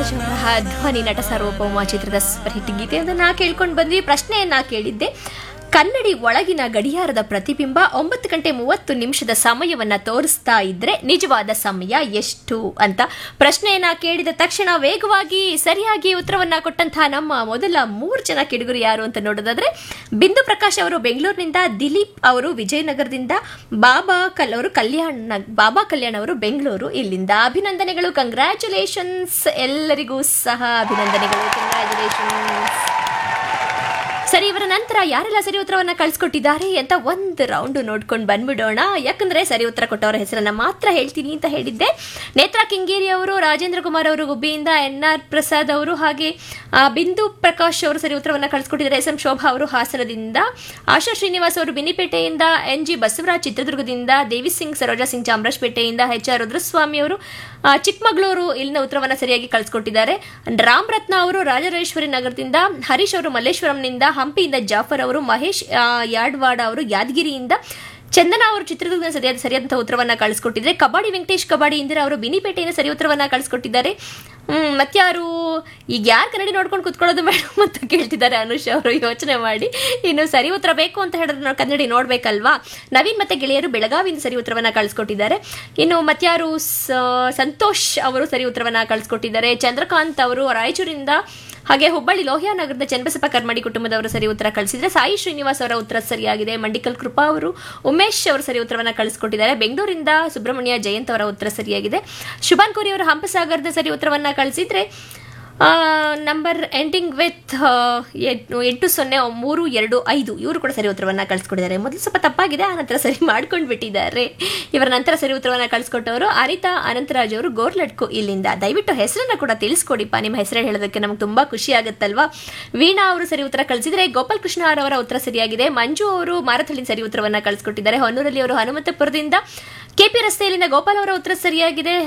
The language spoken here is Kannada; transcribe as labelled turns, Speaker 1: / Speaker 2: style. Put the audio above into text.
Speaker 1: ರಾಜ್ ಅವರ ಧ್ವನಿ ನಟ ಸಾರ್ವಭೌಮ ಚಿತ್ರದ ಸೂಪರ್ ಹಿಟ್ ಗೀತೆಯೊಂದನ್ನ ಕೇಳ್ಕೊಂಡು ಬಂದ್ವಿ ಪ್ರಶ್ನೆಯನ್ನ ಕೇಳಿದ್ದೆ ಕನ್ನಡಿ ಒಳಗಿನ ಗಡಿಯಾರದ ಪ್ರತಿಬಿಂಬ ಒಂಬತ್ತು ಗಂಟೆ ಮೂವತ್ತು ನಿಮಿಷದ ಸಮಯವನ್ನ ತೋರಿಸ್ತಾ ಇದ್ರೆ ನಿಜವಾದ ಸಮಯ ಎಷ್ಟು ಅಂತ ಪ್ರಶ್ನೆಯನ್ನ ಕೇಳಿದ ತಕ್ಷಣ ವೇಗವಾಗಿ ಸರಿಯಾಗಿ ಉತ್ತರವನ್ನ ಕೊಟ್ಟಂತಹ ನಮ್ಮ ಮೊದಲ ಮೂರು ಜನ ಕಿಡುಗರು ಯಾರು ಅಂತ ನೋಡೋದಾದ್ರೆ ಬಿಂದು ಪ್ರಕಾಶ್ ಅವರು ಬೆಂಗಳೂರಿನಿಂದ ದಿಲೀಪ್ ಅವರು ವಿಜಯನಗರದಿಂದ ಬಾಬಾ ಕಲ್ ಅವರು ಕಲ್ಯಾಣ ಬಾಬಾ ಕಲ್ಯಾಣ್ ಅವರು ಬೆಂಗಳೂರು ಇಲ್ಲಿಂದ ಅಭಿನಂದನೆಗಳು ಕಂಗ್ರ್ಯಾಚುಲೇಷನ್ಸ್ ಎಲ್ಲರಿಗೂ ಸಹ ಅಭಿನಂದನೆಗಳು ಕಂಗ್ರ್ಯಾಚುಲೇಷನ್ಸ್ ಸರಿ ಇವರ ನಂತರ ಯಾರೆಲ್ಲ ಸರಿ ಉತ್ತರವನ್ನ ಕಳ್ಸಿಕೊಟ್ಟಿದ್ದಾರೆ ಅಂತ ಒಂದು ರೌಂಡ್ ನೋಡ್ಕೊಂಡು ಬಂದ್ಬಿಡೋಣ ಯಾಕಂದ್ರೆ ಸರಿ ಉತ್ತರ ಕೊಟ್ಟವರ ಹೆಸರನ್ನ ಮಾತ್ರ ಹೇಳ್ತೀನಿ ಅಂತ ಹೇಳಿದ್ದೆ ನೇತ್ರಾ ಕಿಂಗೇರಿ ಅವರು ರಾಜೇಂದ್ರ ಕುಮಾರ್ ಅವರು ಗುಬ್ಬಿಯಿಂದ ಎನ್ ಆರ್ ಪ್ರಸಾದ್ ಅವರು ಹಾಗೆ ಆ, ಬಿಂದು ಪ್ರಕಾಶ್ ಅವರು ಸರಿ ಉತ್ತರವನ್ನ ಕಳಿಸ್ಕೊಟ್ಟಿದ್ದಾರೆ ಎಸ್ ಎಂ ಶೋಭಾ ಅವರು ಹಾಸನದಿಂದ ಆಶಾ ಶ್ರೀನಿವಾಸ್ ಅವರು ಬಿನಿಪೇಟೆಯಿಂದ ಎನ್ ಜಿ ಬಸವರಾಜ್ ಚಿತ್ರದುರ್ಗದಿಂದ ದೇವಿ ಸಿಂಗ್ ಸರೋಜಾ ಸಿಂಗ್ ಚಾಮರಾಜಪೇಟೆಯಿಂದ ಎಚ್ ಆರ್ ರುದ್ರಸ್ವಾಮಿ ಅವರು ಆ, ಚಿಕ್ಕಮಗಳೂರು ಇಲ್ಲಿನ ಉತ್ತರವನ್ನ ಸರಿಯಾಗಿ ಕಳಿಸ್ಕೊಟ್ಟಿದ್ದಾರೆ ರಾಮ್ ರತ್ನ ಅವರು ರಾಜರಾಜೇಶ್ವರಿ ನಗರದಿಂದ ಹರೀಶ್ ಅವರು ಮಲ್ಲೇಶ್ವರಂನಿಂದ ಹಂಪಿಯಿಂದ ಜಾಫರ್ ಅವರು ಮಹೇಶ್ ಆ, ಯಾಡ್ವಾಡ ಅವರು ಯಾದಗಿರಿಯಿಂದ ಚಂದನ ಅವರು ಚಿತ್ರದುರ್ಗದ ಸರಿಯಾದ ಸರಿಯಾದಂತಹ ಉತ್ತರವನ್ನ ಕಳಿಸ್ಕೊಟ್ಟಿದ್ದಾರೆ ಕಬಾಡಿ ವೆಂಕಟೇಶ್ ಕಬಾಡಿ ಇಂದಿರಾ ಅವರು ಬಿನಿಪೇಟೆಯಿಂದ ಸರಿ ಉತ್ತರವನ್ನ ಕಳಿಸ್ಕೊಟ್ಟಿದ್ದಾರೆ ಹ್ಮ್ ಮತ್ಯಾರು ಈಗ ಯಾರು ಕನ್ನಡಿ ನೋಡ್ಕೊಂಡು ಕುತ್ಕೊಳ್ಳೋದು ಮೇಡಮ್ ಅಂತ ಕೇಳ್ತಿದ್ದಾರೆ ಅನುಷ್ ಅವರು ಯೋಚನೆ ಮಾಡಿ ಇನ್ನು ಸರಿ ಉತ್ತರ ಬೇಕು ಅಂತ ಹೇಳಿದ್ರೆ ನಾವು ಕನ್ನಡಿ ನೋಡ್ಬೇಕಲ್ವಾ ನವೀನ್ ಮತ್ತೆ ಗೆಳೆಯರು ಬೆಳಗಾವಿಯಿಂದ ಸರಿ ಉತ್ತರವನ್ನ ಕಳಿಸ್ಕೊಟ್ಟಿದ್ದಾರೆ ಇನ್ನು ಮತ್ಯಾರು ಸ- ಸಂತೋಷ್ ಅವರು ಸರಿ ಉತ್ತರವನ್ನ ಕಳಿಸ್ಕೊಟ್ಟಿದ್ದಾರೆ ಚಂದ್ರಕಾಂತ್ ಅವರು ರಾಯಚೂರಿಂದ ಹಾಗೆ ಹುಬ್ಬಳ್ಳಿ ಲೋಹಿಯಾ ನಗರದ ಚನ್ನಬಸಪ್ಪ ಕರ್ಮಡಿ ಕುಟುಂಬದವರು ಸರಿ ಉತ್ತರ ಕಳಿಸಿದ್ರೆ ಸಾಯಿ ಶ್ರೀನಿವಾಸ್ ಅವರ ಉತ್ತರ ಸರಿಯಾಗಿದೆ ಮಂಡಿಕಲ್ ಕೃಪಾ ಅವರು ಉಮೇಶ್ ಅವರು ಸರಿ ಉತ್ತರವನ್ನ ಕಳಿಸ್ಕೊಟ್ಟಿದ್ದಾರೆ ಬೆಂಗಳೂರಿಂದ ಸುಬ್ರಹ್ಮಣ್ಯ ಜಯಂತ್ ಅವರ ಉತ್ತರ ಸರಿಯಾಗಿದೆ ಶುಭಾನ್ ಕೋರಿ ಅವರು ಹಂಪಸಾಗರದ ಸರಿ ಉತ್ತರವನ್ನ ಕಳಿಸಿದ್ರೆ ನಂಬರ್ ಎಂಡಿಂಗ್ ವಿತ್ ಎಂಟು ಸೊನ್ನೆ ಮೂರು ಎರಡು ಐದು ಇವರು ಕೂಡ ಸರಿ ಉತ್ತರವನ್ನ ಕಳಿಸ್ಕೊಟ್ಟಿದ್ದಾರೆ ಮೊದಲು ಸ್ವಲ್ಪ ತಪ್ಪಾಗಿದೆ ಆ ನಂತರ ಸರಿ ಮಾಡ್ಕೊಂಡು ಬಿಟ್ಟಿದ್ದಾರೆ ಇವರ ನಂತರ ಸರಿ ಉತ್ತರವನ್ನ ಕಳಿಸ್ಕೊಟ್ಟವರು ಅನಿತಾ ಅನಂತರಾಜ್ ಅವರು ಗೋರ್ಲಡ್ಕು ಇಲ್ಲಿಂದ ದಯವಿಟ್ಟು ಹೆಸರನ್ನ ಕೂಡ ತಿಳಿಸ್ಕೊಡಿಪ್ಪ ನಿಮ್ಮ ಹೆಸರು ಹೇಳೋದಕ್ಕೆ ನಮ್ಗೆ ತುಂಬಾ ಖುಷಿ ಆಗುತ್ತಲ್ವಾ ವೀಣಾ ಅವರು ಸರಿ ಉತ್ತರ ಕಳಿಸಿದ್ರೆ ಗೋಪಾಲ್ ಕೃಷ್ಣ ಅವರ ಉತ್ತರ ಸರಿಯಾಗಿದೆ ಮಂಜು ಅವರು ಮಾರಥಳ್ಳಿ ಸರಿ ಉತ್ತರವನ್ನ ಕಳಿಸ್ಕೊಟ್ಟಿದ್ದಾರೆ ಹೊನ್ನೂರಲ್ಲಿ ಅವರು ಹನುಮಂತಪುರದಿಂದ ಕೆಪಿ ರಸ್ತೆಯಲ್ಲಿಂದ ಗೋಪಾಲ್ ಅವರ ಉತ್ತರ ಸರಿಯಾಗಿದೆ